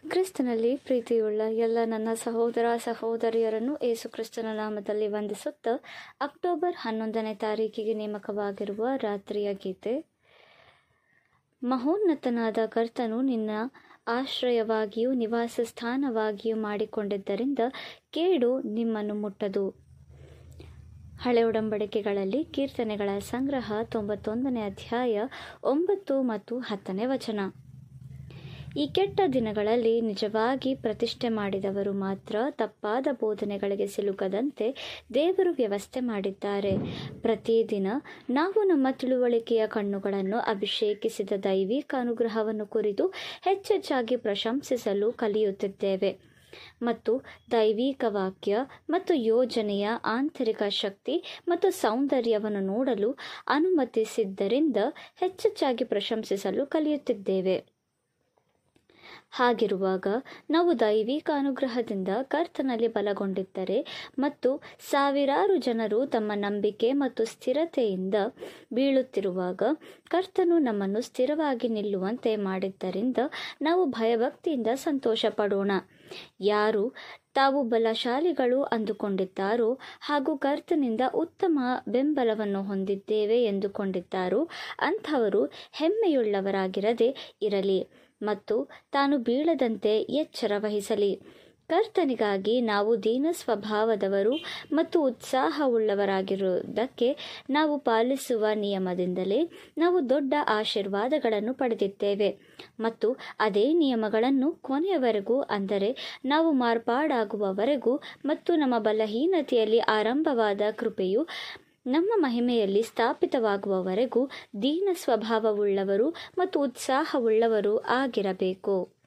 ಕ್ರಿಸ್ತನಲ್ಲಿ ಪ್ರೀತಿಯುಳ್ಳ ಎಲ್ಲ ನನ್ನ ಸಹೋದರ ಸಹೋದರಿಯರನ್ನು ಏಸು ಕ್ರಿಸ್ತನ ನಾಮದಲ್ಲಿ ವಂದಿಸುತ್ತಾ ಅಕ್ಟೋಬರ್ ಹನ್ನೊಂದನೇ ತಾರೀಕಿಗೆ ನೇಮಕವಾಗಿರುವ ರಾತ್ರಿಯ ಗೀತೆ ಮಹೋನ್ನತನಾದ ಕರ್ತನು ನಿನ್ನ ಆಶ್ರಯವಾಗಿಯೂ ನಿವಾಸ ಸ್ಥಾನವಾಗಿಯೂ ಮಾಡಿಕೊಂಡಿದ್ದರಿಂದ ಕೇಡು ನಿಮ್ಮನ್ನು ಮುಟ್ಟದು ಹಳೆ ಒಡಂಬಡಿಕೆಗಳಲ್ಲಿ ಕೀರ್ತನೆಗಳ ಸಂಗ್ರಹ ತೊಂಬತ್ತೊಂದನೇ ಅಧ್ಯಾಯ ಒಂಬತ್ತು ಮತ್ತು ಹತ್ತನೇ ವಚನ ಈ ಕೆಟ್ಟ ದಿನಗಳಲ್ಲಿ ನಿಜವಾಗಿ ಪ್ರತಿಷ್ಠೆ ಮಾಡಿದವರು ಮಾತ್ರ ತಪ್ಪಾದ ಬೋಧನೆಗಳಿಗೆ ಸಿಲುಕದಂತೆ ದೇವರು ವ್ಯವಸ್ಥೆ ಮಾಡಿದ್ದಾರೆ ಪ್ರತಿದಿನ ನಾವು ನಮ್ಮ ತಿಳುವಳಿಕೆಯ ಕಣ್ಣುಗಳನ್ನು ಅಭಿಷೇಕಿಸಿದ ದೈವಿಕ ಅನುಗ್ರಹವನ್ನು ಕುರಿತು ಹೆಚ್ಚೆಚ್ಚಾಗಿ ಪ್ರಶಂಸಿಸಲು ಕಲಿಯುತ್ತಿದ್ದೇವೆ ಮತ್ತು ದೈವಿಕ ವಾಕ್ಯ ಮತ್ತು ಯೋಜನೆಯ ಆಂತರಿಕ ಶಕ್ತಿ ಮತ್ತು ಸೌಂದರ್ಯವನ್ನು ನೋಡಲು ಅನುಮತಿಸಿದ್ದರಿಂದ ಹೆಚ್ಚೆಚ್ಚಾಗಿ ಪ್ರಶಂಸಿಸಲು ಕಲಿಯುತ್ತಿದ್ದೇವೆ ಹಾಗಿರುವಾಗ ನಾವು ದೈವಿಕ ಅನುಗ್ರಹದಿಂದ ಕರ್ತನಲ್ಲಿ ಬಲಗೊಂಡಿದ್ದರೆ ಮತ್ತು ಸಾವಿರಾರು ಜನರು ತಮ್ಮ ನಂಬಿಕೆ ಮತ್ತು ಸ್ಥಿರತೆಯಿಂದ ಬೀಳುತ್ತಿರುವಾಗ ಕರ್ತನು ನಮ್ಮನ್ನು ಸ್ಥಿರವಾಗಿ ನಿಲ್ಲುವಂತೆ ಮಾಡಿದ್ದರಿಂದ ನಾವು ಭಯಭಕ್ತಿಯಿಂದ ಸಂತೋಷ ಪಡೋಣ ಯಾರು ತಾವು ಬಲಶಾಲಿಗಳು ಅಂದುಕೊಂಡಿದ್ದಾರೋ ಹಾಗೂ ಕರ್ತನಿಂದ ಉತ್ತಮ ಬೆಂಬಲವನ್ನು ಹೊಂದಿದ್ದೇವೆ ಎಂದುಕೊಂಡಿದ್ದಾರೋ ಅಂಥವರು ಹೆಮ್ಮೆಯುಳ್ಳವರಾಗಿರದೆ ಇರಲಿ ಮತ್ತು ತಾನು ಬೀಳದಂತೆ ಎಚ್ಚರ ವಹಿಸಲಿ ಕರ್ತನಿಗಾಗಿ ನಾವು ದೀನ ಸ್ವಭಾವದವರು ಮತ್ತು ಉತ್ಸಾಹವುಳ್ಳವರಾಗಿರುವುದಕ್ಕೆ ನಾವು ಪಾಲಿಸುವ ನಿಯಮದಿಂದಲೇ ನಾವು ದೊಡ್ಡ ಆಶೀರ್ವಾದಗಳನ್ನು ಪಡೆದಿದ್ದೇವೆ ಮತ್ತು ಅದೇ ನಿಯಮಗಳನ್ನು ಕೊನೆಯವರೆಗೂ ಅಂದರೆ ನಾವು ಮಾರ್ಪಾಡಾಗುವವರೆಗೂ ಮತ್ತು ನಮ್ಮ ಬಲಹೀನತೆಯಲ್ಲಿ ಆರಂಭವಾದ ಕೃಪೆಯು ನಮ್ಮ ಮಹಿಮೆಯಲ್ಲಿ ಸ್ಥಾಪಿತವಾಗುವವರೆಗೂ ದೀನ ಸ್ವಭಾವವುಳ್ಳವರು ಮತ್ತು ಉತ್ಸಾಹವುಳ್ಳವರು ಆಗಿರಬೇಕು